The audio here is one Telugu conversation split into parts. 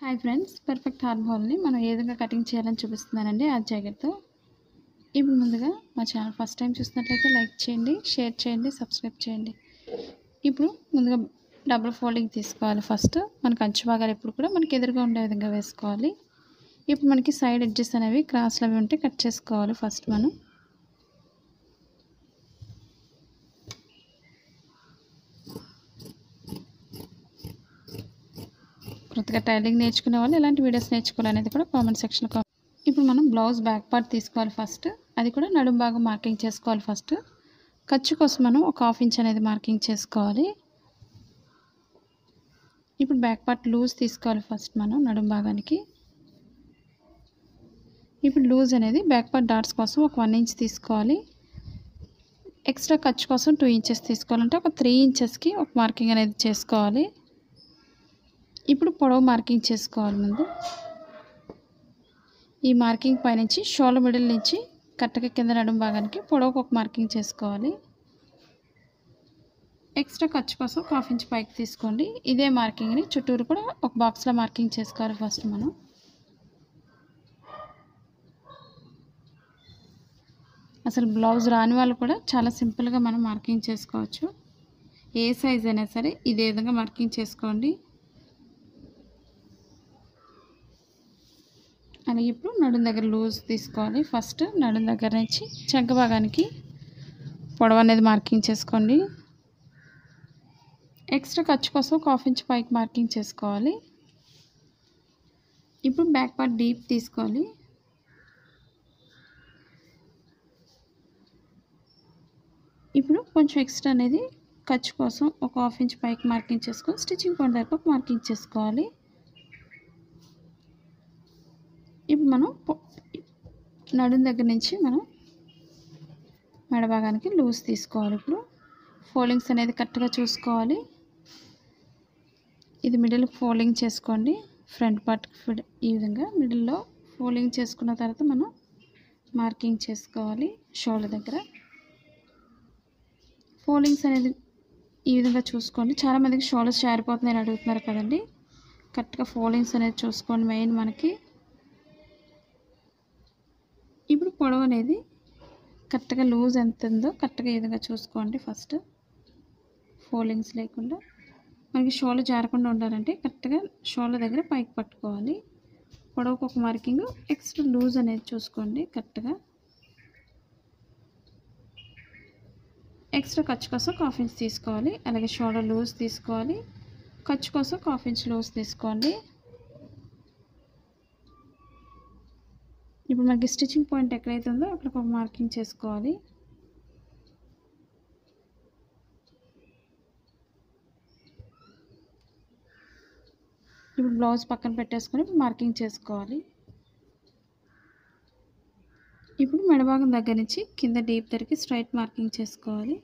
హాయ్ ఫ్రెండ్స్ పర్ఫెక్ట్ హార్మ్ హోల్ని మనం ఏ విధంగా కటింగ్ చేయాలని చూపిస్తున్నానండి ఆ జాకెట్తో ఇప్పుడు ముందుగా మా ఛానల్ ఫస్ట్ టైం చూసినట్లయితే లైక్ చేయండి షేర్ చేయండి సబ్స్క్రైబ్ చేయండి ఇప్పుడు ముందుగా డబుల్ ఫోల్డింగ్ తీసుకోవాలి ఫస్ట్ మనకు అంచు భాగాలు ఎప్పుడు కూడా మనకి ఎదురుగా ఉండే విధంగా వేసుకోవాలి ఇప్పుడు మనకి సైడ్ ఎడ్జెస్ అనేవి క్రాస్లు అవి ఉంటే కట్ చేసుకోవాలి ఫస్ట్ మనం కొత్తగా టైలింగ్ నేర్చుకునే వాళ్ళు ఎలాంటి వీడియోస్ నేర్చుకోవాలనేది కూడా కామెంట్ సెక్షన్లో కామెంట్ ఇప్పుడు మనం బ్లౌజ్ బ్యాక్ పార్ట్ తీసుకోవాలి ఫస్ట్ అది కూడా నడుము బాగా మార్కింగ్ చేసుకోవాలి ఫస్ట్ ఖర్చు కోసం మనం ఒక హాఫ్ ఇంచ్ అనేది మార్కింగ్ చేసుకోవాలి ఇప్పుడు బ్యాక్ పార్ట్ లూజ్ తీసుకోవాలి ఫస్ట్ మనం నడుము భాగానికి ఇప్పుడు లూజ్ అనేది బ్యాక్ పార్ట్ డాట్స్ కోసం ఒక వన్ ఇంచ్ తీసుకోవాలి ఎక్స్ట్రా ఖర్చు కోసం టూ ఇంచెస్ తీసుకోవాలంటే ఒక త్రీ ఇంచెస్కి ఒక మార్కింగ్ అనేది చేసుకోవాలి ఇప్పుడు పొడవు మార్కింగ్ చేసుకోవాలి ముందు ఈ మార్కింగ్ పైనుంచి షోల్డర్ మిడిల్ నుంచి కట్టక కింద నడుము భాగానికి పొడవుకు ఒక మార్కింగ్ చేసుకోవాలి ఎక్స్ట్రా ఖర్చు కోసం ఒక హాఫ్ ఇంచ్ పైకి తీసుకోండి ఇదే మార్కింగ్ని చుట్టూరు కూడా ఒక బాక్స్లో మార్కింగ్ చేసుకోవాలి ఫస్ట్ మనం అసలు బ్లౌజ్ రాని వాళ్ళు కూడా చాలా సింపుల్గా మనం మార్కింగ్ చేసుకోవచ్చు ఏ సైజ్ అయినా సరే ఇదే విధంగా మార్కింగ్ చేసుకోండి అలాగే ఇప్పుడు నడుం దగ్గర లూజ్ తీసుకోవాలి ఫస్ట్ నడుం దగ్గర నుంచి చంక భాగానికి పొడవు అనేది మార్కింగ్ చేసుకోండి ఎక్స్ట్రా ఖర్చు కోసం ఒక హాఫ్ ఇంచ్ పైకి మార్కింగ్ చేసుకోవాలి ఇప్పుడు బ్యాక్ పార్ట్ డీప్ తీసుకోవాలి ఇప్పుడు కొంచెం ఎక్స్ట్రా అనేది ఖర్చు కోసం ఒక హాఫ్ ఇంచ్ పైకి మార్కింగ్ చేసుకొని స్టిచ్చింగ్ పాయింట్ దగ్గర ఒక మార్కింగ్ చేసుకోవాలి ఇప్పుడు మనం నడుం దగ్గర నుంచి మనం మెడ భాగానికి లూజ్ తీసుకోవాలి ఇప్పుడు ఫోల్డింగ్స్ అనేది కరెక్ట్గా చూసుకోవాలి ఇది మిడిల్ ఫోల్డింగ్ చేసుకోండి ఫ్రంట్ పార్ట్ ఈ విధంగా మిడిల్లో ఫోల్డింగ్ చేసుకున్న తర్వాత మనం మార్కింగ్ చేసుకోవాలి షోల్డర్ దగ్గర ఫోల్డింగ్స్ అనేది ఈ విధంగా చూసుకోండి చాలామందికి షోల్డర్స్ జారిపోతున్నాయని అడుగుతున్నారు కదండి కరెక్ట్గా ఫోల్డింగ్స్ అనేది చూసుకోండి మెయిన్ మనకి ఇప్పుడు పొడవు అనేది కరెక్ట్గా లూజ్ ఎంత ఉందో కరెక్ట్గా ఈ విధంగా చూసుకోండి ఫస్ట్ ఫోల్డింగ్స్ లేకుండా మనకి షోల్డర్ జారకుండా ఉండాలంటే కరెక్ట్గా షోల్డర్ దగ్గర పైకి పట్టుకోవాలి పొడవుకు ఒక మార్కింగ్ ఎక్స్ట్రా లూజ్ అనేది చూసుకోండి కరెక్ట్గా ఎక్స్ట్రా ఖర్చు కోసం హాఫ్ ఇంచ్ తీసుకోవాలి అలాగే షోల్డర్ లూజ్ తీసుకోవాలి ఖర్చు కోసం హాఫ్ ఇంచ్ లూజ్ తీసుకోండి ఇప్పుడు మనకి స్టిచ్చింగ్ పాయింట్ ఎక్కడైతే ఉందో అక్కడ ఒక మార్కింగ్ చేసుకోవాలి ఇప్పుడు బ్లౌజ్ పక్కన పెట్టేసుకొని మార్కింగ్ చేసుకోవాలి ఇప్పుడు మెడభాగం దగ్గర నుంచి కింద డీప్ దగ్గరికి స్ట్రైట్ మార్కింగ్ చేసుకోవాలి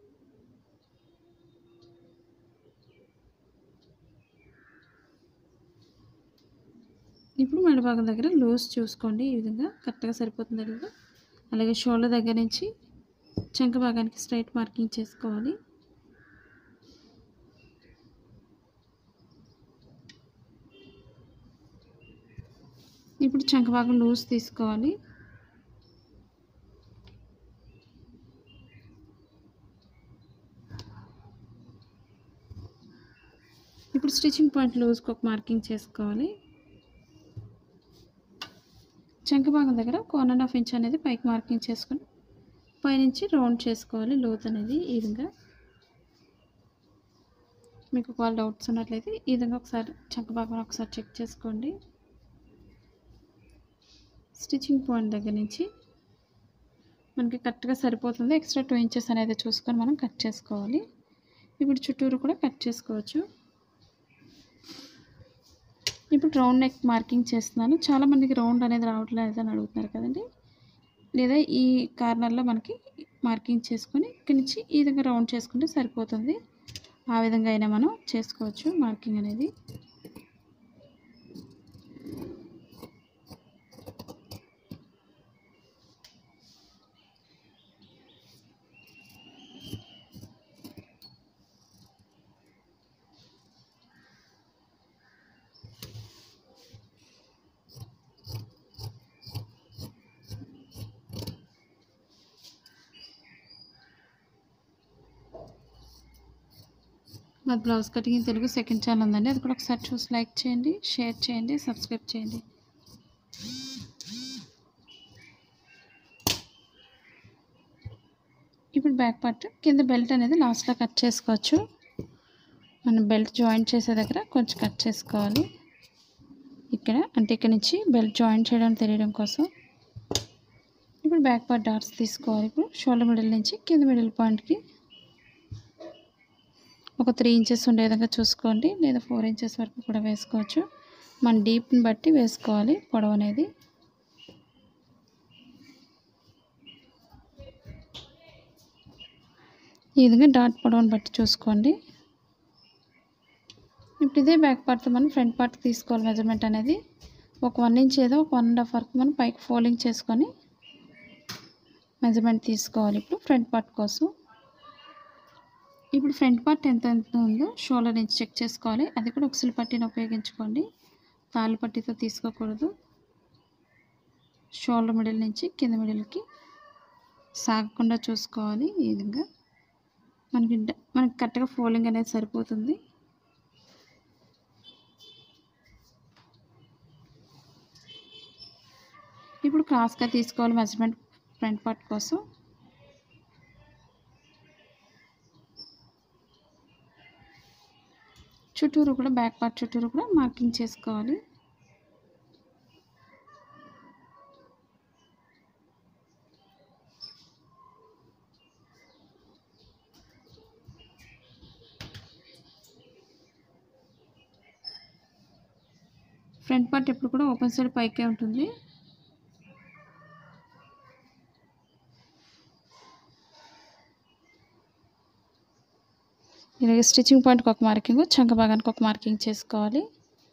ఇప్పుడు మెడభాగం దగ్గర లూజ్ చూసుకోండి ఈ విధంగా కరెక్ట్గా సరిపోతుంది లేదా అలాగే షోల్డర్ దగ్గర నుంచి చంక భాగానికి స్ట్రైట్ మార్కింగ్ చేసుకోవాలి ఇప్పుడు చంక భాగం లూజ్ తీసుకోవాలి ఇప్పుడు స్టిచ్చింగ్ పాయింట్ లూజ్కి ఒక మార్కింగ్ చేసుకోవాలి చంక భాగం దగ్గర వన్ అండ్ హాఫ్ ఇంచ్ అనేది పైకి మార్కింగ్ చేసుకొని పైనుంచి రౌండ్ చేసుకోవాలి లోత్ అనేది ఈ విధంగా మీకు ఒకవేళ డౌట్స్ ఉన్నట్లయితే ఈ విధంగా ఒకసారి చంక భాగం ఒకసారి చెక్ చేసుకోండి స్టిచ్చింగ్ పాయింట్ దగ్గర నుంచి మనకి కరెక్ట్గా సరిపోతుంది ఎక్స్ట్రా టూ ఇంచెస్ అనేది చూసుకొని మనం కట్ చేసుకోవాలి ఇప్పుడు చుట్టూరు కూడా కట్ చేసుకోవచ్చు ఇప్పుడు రౌండ్ నెక్ మార్కింగ్ చేస్తున్నాను చాలామందికి రౌండ్ అనేది రావట్లేదు అని అడుగుతున్నారు కదండి లేదా ఈ కార్నర్లో మనకి మార్కింగ్ చేసుకొని ఇక్కడి నుంచి ఈ విధంగా రౌండ్ చేసుకుంటే సరిపోతుంది ఆ విధంగా అయినా మనం చేసుకోవచ్చు మార్కింగ్ అనేది మా blouse cutting in Telugu second channel ఉందండి అది కూడా ఒకసారి చూసి లైక్ చేయండి షేర్ చేయండి సబ్స్క్రైబ్ చేయండి ఇప్పుడు బ్యాక్ పార్ట్ కింద బెల్ట్ అనేది లాస్ట్లో కట్ చేసుకోవచ్చు మనం బెల్ట్ జాయింట్ చేసే దగ్గర కొంచెం కట్ చేసుకోవాలి ఇక్కడ అంటే ఇక్కడ నుంచి బెల్ట్ జాయింట్ చేయడం తెలియడం కోసం ఇప్పుడు బ్యాక్ పార్ట్ డాట్స్ తీసుకోవాలి ఇప్పుడు షోల్డర్ మిడిల్ నుంచి కింద మిడిల్ పాయింట్కి ఒక త్రీ ఇంచెస్ ఉండే విధంగా చూసుకోండి లేదా ఫోర్ ఇంచెస్ వరకు కూడా వేసుకోవచ్చు మన డీప్ని బట్టి వేసుకోవాలి పొడవు అనేది ఈ విధంగా డాట్ పొడవుని బట్టి చూసుకోండి ఇప్పుడు ఇదే బ్యాక్ పార్ట్తో మనం ఫ్రంట్ పార్ట్ తీసుకోవాలి మెజర్మెంట్ అనేది ఒక వన్ ఇంచ్ ఏదో ఒక వన్ అండ్ హాఫ్ వరకు మనం పైకి ఫోల్డింగ్ చేసుకొని మెజర్మెంట్ తీసుకోవాలి ఇప్పుడు ఫ్రంట్ పార్ట్ కోసం ఇప్పుడు ఫ్రంట్ పార్ట్ ఎంత ఎంత ఉందో షోల్డర్ నుంచి చెక్ చేసుకోవాలి అది కూడా ఉక్సులు పట్టీని ఉపయోగించుకోండి తాళ్ళు పట్టీతో తీసుకోకూడదు షోల్డర్ మిడిల్ నుంచి కింద మిడిల్కి సాగకుండా చూసుకోవాలి ఈ విధంగా మనకి డ- మనకి కరెక్ట్గా ఫోల్డింగ్ అనేది సరిపోతుంది ఇప్పుడు క్రాస్గా తీసుకోవాలి మెజర్మెంట్ ఫ్రంట్ పార్ట్ కోసం చుట్టూరు కూడా బ్యాక్ పార్ట్ చుట్టూరు కూడా మార్కింగ్ చేసుకోవాలి ఫ్రంట్ పార్ట్ ఎప్పుడు కూడా ఓపెన్ సైడ్ పైకే ఉంటుంది ఇలాగే స్టిచ్చింగ్ పాయింట్కి ఒక మార్కింగ్ చంక భాగానికి ఒక మార్కింగ్ చేసుకోవాలి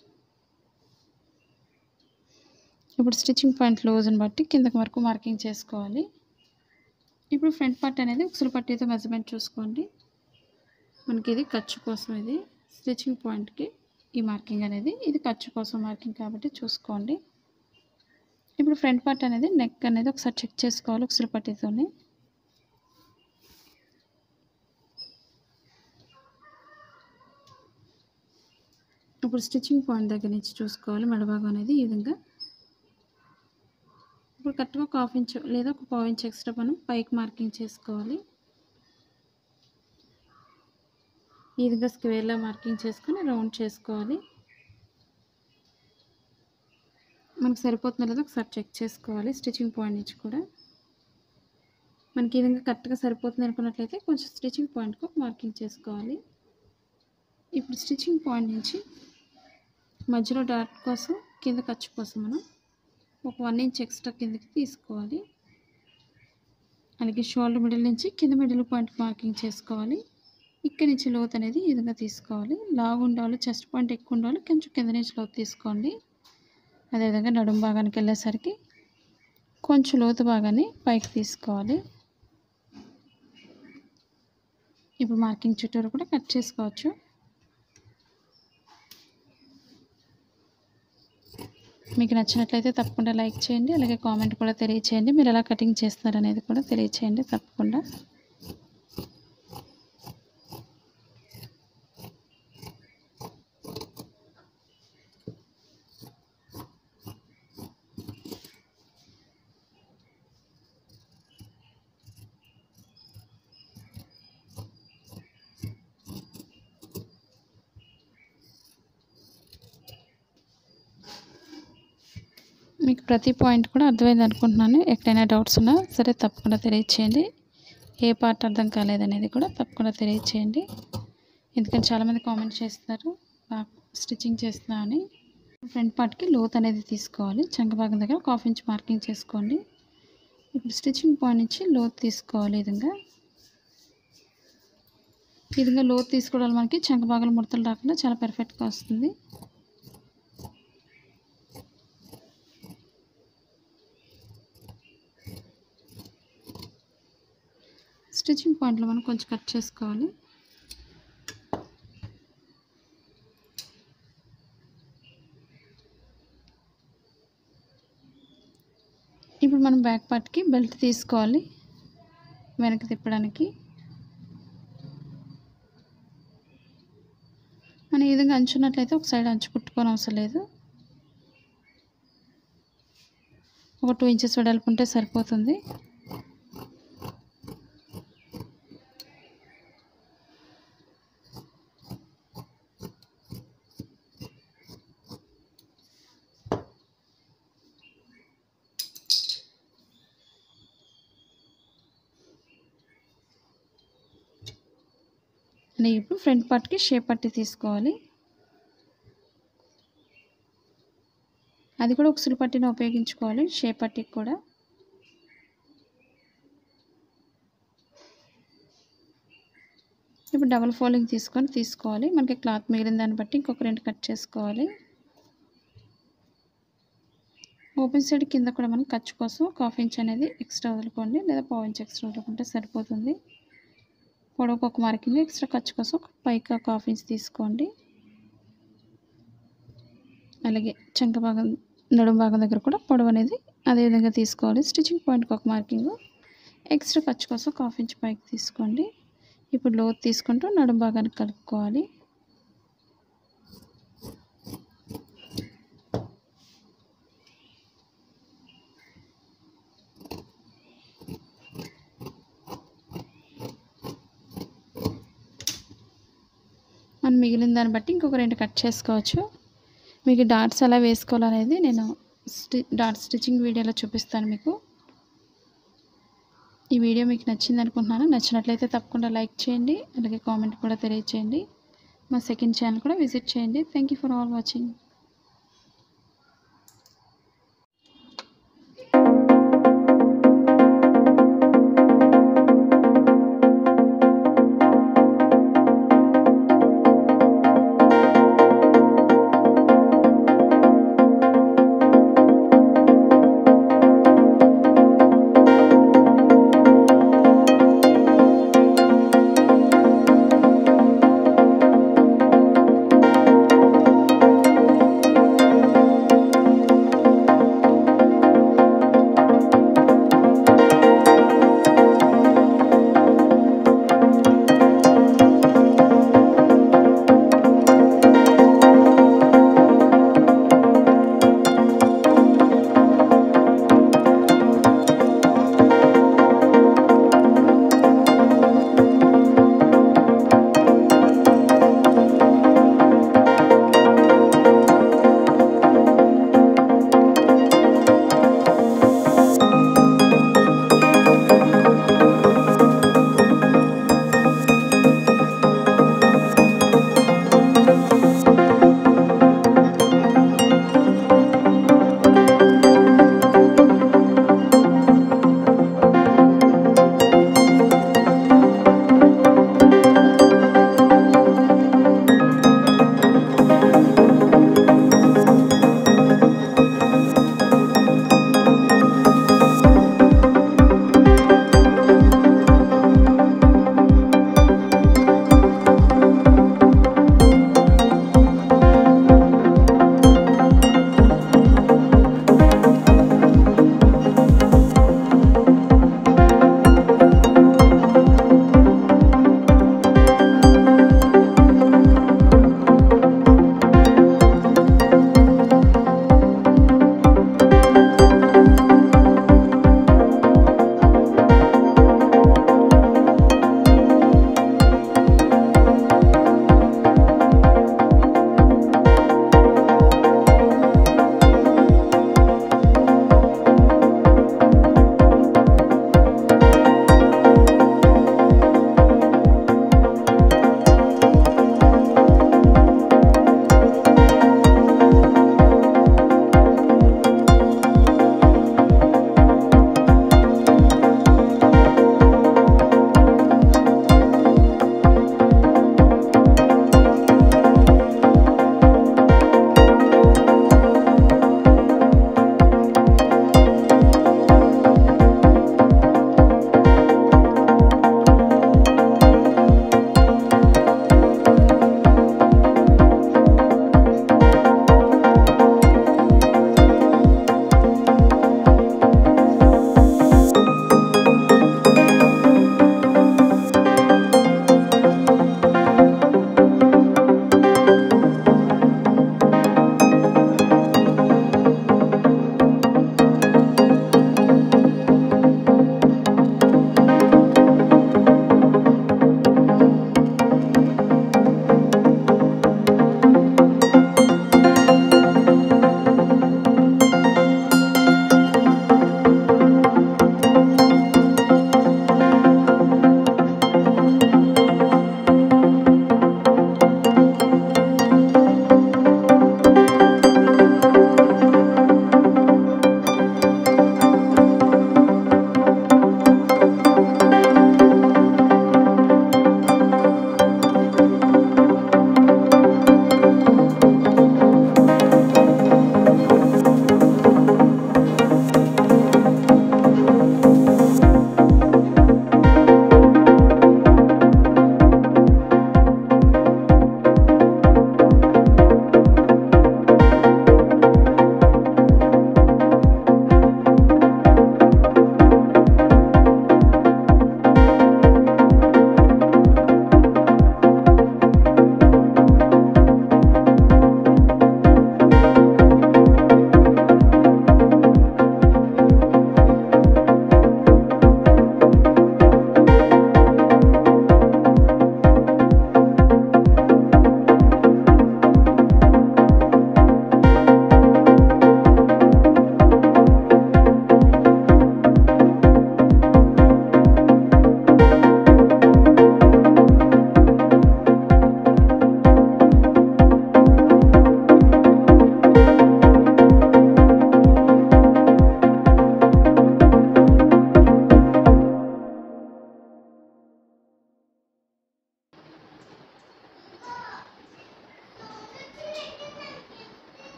ఇప్పుడు స్టిచ్చింగ్ పాయింట్ లూజ్ని బట్టి కిందకి వరకు మార్కింగ్ చేసుకోవాలి ఇప్పుడు ఫ్రంట్ పార్ట్ అనేది ఉక్సులు పట్టీతో మెజర్మెంట్ చూసుకోండి మనకి ఇది ఖర్చు కోసం ఇది స్టిచ్చింగ్ పాయింట్కి ఈ మార్కింగ్ అనేది ఇది ఖర్చు కోసం మార్కింగ్ కాబట్టి చూసుకోండి ఇప్పుడు ఫ్రంట్ పార్ట్ అనేది నెక్ అనేది ఒకసారి చెక్ చేసుకోవాలి ఉక్సులు పట్టీతోని ఇప్పుడు స్టిచ్చింగ్ పాయింట్ దగ్గర నుంచి చూసుకోవాలి మెడభాగం అనేది ఈ విధంగా ఇప్పుడు కరెక్ట్గా ఒక హాఫ్ ఇంచ్ లేదా ఒక పావు ఇంచ్ ఎక్స్ట్రా మనం పైకి మార్కింగ్ చేసుకోవాలి ఈ విధంగా స్క్వేర్లా మార్కింగ్ చేసుకొని రౌండ్ చేసుకోవాలి మనకు సరిపోతుందో లేదో ఒకసారి చెక్ చేసుకోవాలి స్టిచ్చింగ్ పాయింట్ నుంచి కూడా మనకి ఈ విధంగా కరెక్ట్గా సరిపోతుంది అనుకున్నట్లయితే కొంచెం స్టిచ్చింగ్ పాయింట్కి ఒక మార్కింగ్ చేసుకోవాలి ఇప్పుడు స్టిచ్చింగ్ పాయింట్ నుంచి మధ్యలో డాట్ కోసం కింద ఖర్చు కోసం మనం ఒక వన్ ఇంచ్ ఎక్స్ట్రా కిందకి తీసుకోవాలి అలాగే షోల్డర్ మిడిల్ నుంచి కింద మిడిల్ పాయింట్ మార్కింగ్ చేసుకోవాలి ఇక్కడి నుంచి లోత్ అనేది ఈ విధంగా తీసుకోవాలి లావు ఉండాలి చెస్ట్ పాయింట్ ఎక్కువ ఉండాలి కొంచెం కింద నుంచి లోతు తీసుకోండి అదేవిధంగా నడుము భాగానికి వెళ్ళేసరికి కొంచెం లోతు భాగాన్ని పైకి తీసుకోవాలి ఇప్పుడు మార్కింగ్ చుట్టూరు కూడా కట్ చేసుకోవచ్చు మీకు నచ్చినట్లయితే తప్పకుండా లైక్ చేయండి అలాగే కామెంట్ కూడా తెలియచేయండి మీరు ఎలా కటింగ్ చేస్తారు అనేది కూడా తెలియచేయండి తప్పకుండా మీకు ప్రతి పాయింట్ కూడా అర్థమైంది అనుకుంటున్నాను ఎక్కడైనా డౌట్స్ ఉన్నా సరే తప్పకుండా తెలియచేయండి ఏ పార్ట్ అర్థం కాలేదనేది కూడా తప్పకుండా తెలియచేయండి ఎందుకంటే చాలామంది కామెంట్ చేస్తారు బాగా స్టిచ్చింగ్ చేస్తున్నా అని ఫ్రంట్ పార్ట్కి లోత్ అనేది తీసుకోవాలి చంక భాగం దగ్గర ఒక హాఫ్ ఇంచ్ మార్కింగ్ చేసుకోండి ఇప్పుడు స్టిచ్చింగ్ పాయింట్ నుంచి లోత్ తీసుకోవాలి ఈ విధంగా ఈ విధంగా లోత్ తీసుకోవడం వల్ల మనకి చంక భాగాలు ముడతలు రాకుండా చాలా పర్ఫెక్ట్గా వస్తుంది స్టిచ్చింగ్ పాయింట్లో మనం కొంచెం కట్ చేసుకోవాలి ఇప్పుడు మనం బ్యాక్ పార్ట్కి బెల్ట్ తీసుకోవాలి వెనక్కి తిప్పడానికి ఈ విధంగా అంచున్నట్లయితే ఒక సైడ్ అంచు కుట్టుకోని అవసరం లేదు ఒక టూ ఇంచెస్ వెడల్పు ఉంటే సరిపోతుంది అని ఇప్పుడు ఫ్రంట్ పార్ట్కి షేప్ పట్టి తీసుకోవాలి అది కూడా ఉక్సులు పట్టిన ఉపయోగించుకోవాలి షేప్ పట్టికి కూడా ఇప్పుడు డబల్ ఫోల్డింగ్ తీసుకొని తీసుకోవాలి మనకి క్లాత్ మిగిలిన దాన్ని బట్టి ఇంకొక రెండు కట్ చేసుకోవాలి ఓపెన్ సైడ్ కింద కూడా మనం ఖర్చు కోసం ఒక హాఫ్ ఇంచ్ అనేది ఎక్స్ట్రా వదులుకోండి లేదా పావు ఇంచ్ ఎక్స్ట్రా వదులుకుంటే సరిపోతుంది పొడవుకు ఒక మార్కింగ్ ఎక్స్ట్రా ఖర్చు కోసం ఒక పైకి ఒక హాఫ్ ఇంచ్ తీసుకోండి అలాగే చంక భాగం నడుము భాగం దగ్గర కూడా పొడవు అనేది అదే విధంగా తీసుకోవాలి స్టిచ్చింగ్ పాయింట్కి ఒక మార్కింగ్ ఎక్స్ట్రా ఖర్చు కోసం ఒక హాఫ్ ఇంచ్ పైకి తీసుకోండి ఇప్పుడు లోతు తీసుకుంటూ నడుము భాగాన్ని కలుపుకోవాలి మనం మిగిలిన దాన్ని బట్టి ఇంకొక రెండు కట్ చేసుకోవచ్చు మీకు డాట్స్ ఎలా వేసుకోవాలనేది నేను స్టి డాట్ స్టిచ్చింగ్ వీడియోలో చూపిస్తాను మీకు ఈ వీడియో మీకు నచ్చింది అనుకుంటున్నాను నచ్చినట్లయితే తప్పకుండా లైక్ చేయండి అలాగే కామెంట్ కూడా తెలియచేయండి మా సెకండ్ ఛానల్ కూడా విజిట్ చేయండి thank you for all watching